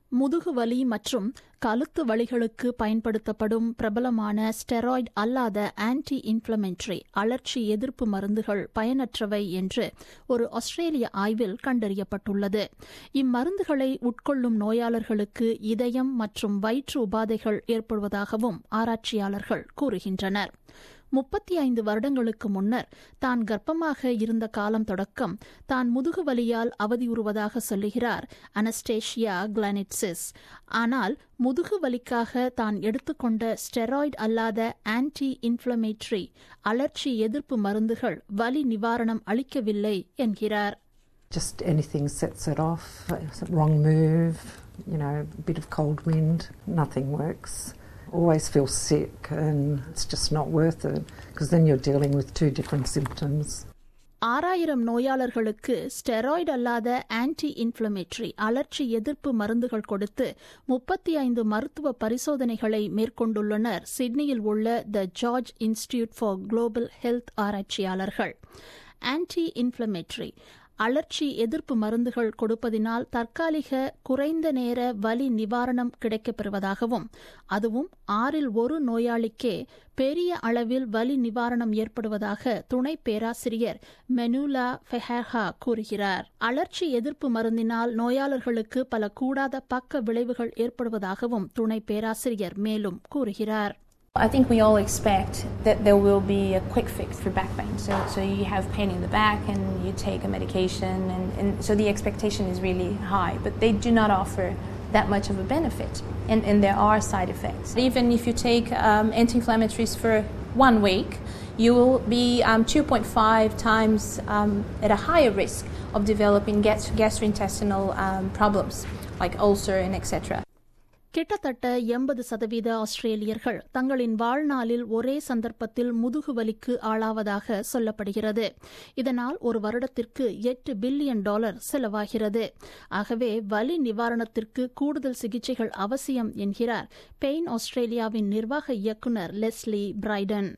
முதுகுவலி மற்றும் கழுத்து வலிகளுக்கு பயன்படுத்தப்படும் பிரபலமான ஸ்டெராய்டு அல்லாத ஆன்டி இன்ஃப்ளமெண்ட்ரி அழற்சி எதிர்ப்பு மருந்துகள் பயனற்றவை என்று ஒரு ஆஸ்திரேலிய ஆய்வில் கண்டறியப்பட்டுள்ளது இம்மருந்துகளை உட்கொள்ளும் நோயாளர்களுக்கு இதயம் மற்றும் வயிற்று உபாதைகள் ஏற்படுவதாகவும் ஆராய்ச்சியாளர்கள் கூறுகின்றனர் முப்பத்தி ஐந்து வருடங்களுக்கு முன்னர் தான் கர்ப்பமாக இருந்த காலம் தொடக்கம் தான் முதுகுவலியால் அவதியுறுவதாக சொல்லுகிறார் அனஸ்டேஷியா கிளானிட்சிஸ் ஆனால் முதுகுவலிக்காக தான் எடுத்துக்கொண்ட ஸ்டெராய்டு அல்லாத ஆன்டி இன்ஃப்ளமேட்டரி அலர்ச்சி எதிர்ப்பு மருந்துகள் வலி நிவாரணம் அளிக்கவில்லை என்கிறார் Just anything sets it off. Wrong move, you know, a bit of cold wind, nothing works. Always feel sick, and it's just not worth it because then you're dealing with two different symptoms. ஆறாயிரம் நோயாளர்களுக்கு steroid அல்லாத anti inflammatory அலர்ச்சி எதிர்ப்பு மருந்துகள் கொடுத்து முப்பத்தி ஐந்து மருத்துவ பரிசோதனைகளை மேற்கொண்டுள்ளனர் சிட்னியில் உள்ள the George Institute for Global Health ஆராய்ச்சியாளர்கள் ஆன்டி இன்ஃப்ளமேட்டரி அலர்ச்சி எதிர்ப்பு மருந்துகள் கொடுப்பதினால் தற்காலிக குறைந்த நேர வலி நிவாரணம் கிடைக்கப்பெறுவதாகவும் அதுவும் ஆறில் ஒரு நோயாளிக்கே பெரிய அளவில் வலி நிவாரணம் ஏற்படுவதாக துணை பேராசிரியர் மெனுலா ஃபெஹர்ஹா கூறுகிறார் அலர்ச்சி எதிர்ப்பு மருந்தினால் நோயாளர்களுக்கு பல கூடாத பக்க விளைவுகள் ஏற்படுவதாகவும் துணை பேராசிரியர் மேலும் கூறுகிறார் I think we all expect that there will be a quick fix for back pain. So, so you have pain in the back and you take a medication, and, and so the expectation is really high. But they do not offer that much of a benefit, and, and there are side effects. Even if you take um, anti-inflammatories for one week, you will be um, 2.5 times um, at a higher risk of developing gas- gastrointestinal um, problems like ulcer and etc. கிட்டத்தட்ட எண்பது சதவீத ஆஸ்திரேலியர்கள் தங்களின் வாழ்நாளில் ஒரே சந்தர்ப்பத்தில் முதுகுவலிக்கு ஆளாவதாக சொல்லப்படுகிறது இதனால் ஒரு வருடத்திற்கு எட்டு பில்லியன் டாலர் செலவாகிறது ஆகவே வலி நிவாரணத்திற்கு கூடுதல் சிகிச்சைகள் அவசியம் என்கிறார் பெயின் ஆஸ்திரேலியாவின் நிர்வாக இயக்குநர் Leslie Brydon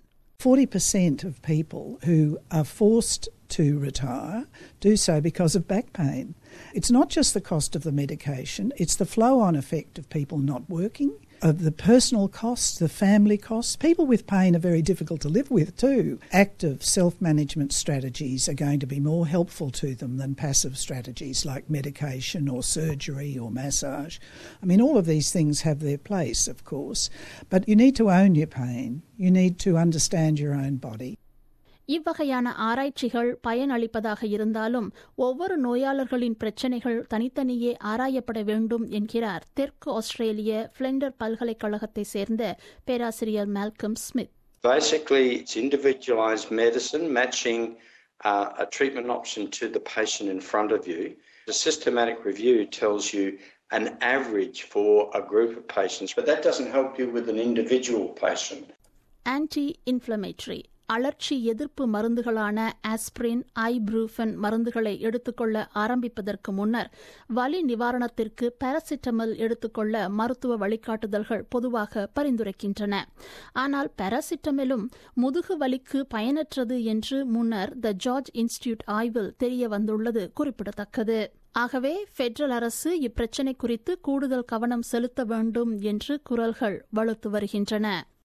40% of people who are forced to retire do so because of back pain. It's not just the cost of the medication, it's the flow on effect of people not working, of the personal costs, the family costs. People with pain are very difficult to live with too. Active self management strategies are going to be more helpful to them than passive strategies like medication or surgery or massage. I mean, all of these things have their place, of course, but you need to own your pain. You need to understand your own body. இவ்வகையான ஆராய்ச்சிகள் பயனளிப்பதாக இருந்தாலும் ஒவ்வொரு நோயாளர்களின் பிரச்சினைகள் தனித்தனியே ஆராயப்பட வேண்டும் என்கிறார் தெற்கு ஆஸ்திரேலிய Blender பல்கலைக்கழகத்தை சேர்ந்த பேராசிரியர் Malcolm Smith Basically, it's individualised medicine, matching uh, a treatment option to the patient in front of you. The systematic review tells you an average for a group of patients, but that doesn't help you with an individual patient. Anti inflammatory அலர்ச்சி எதிர்ப்பு மருந்துகளான aspirin ஐப்ரூஃபன் மருந்துகளை எடுத்துக்கொள்ள ஆரம்பிப்பதற்கு முன்னர் வலி நிவாரணத்திற்கு paracetamol எடுத்துக்கொள்ள மருத்துவ வழிகாட்டுதல்கள் பொதுவாக பரிந்துரைக்கின்றன ஆனால் பாராசிட்டமலும் முதுகு வலிக்கு பயனற்றது என்று முன்னர் த ஜார்ஜ் இன்ஸ்டிடியூட் ஆய்வில் தெரிய வந்துள்ளது குறிப்பிடத்தக்கது ஆகவே பெடரல் அரசு இப்பிரச்சினை குறித்து கூடுதல் கவனம் செலுத்த வேண்டும் என்று குரல்கள் வலுத்து வருகின்றன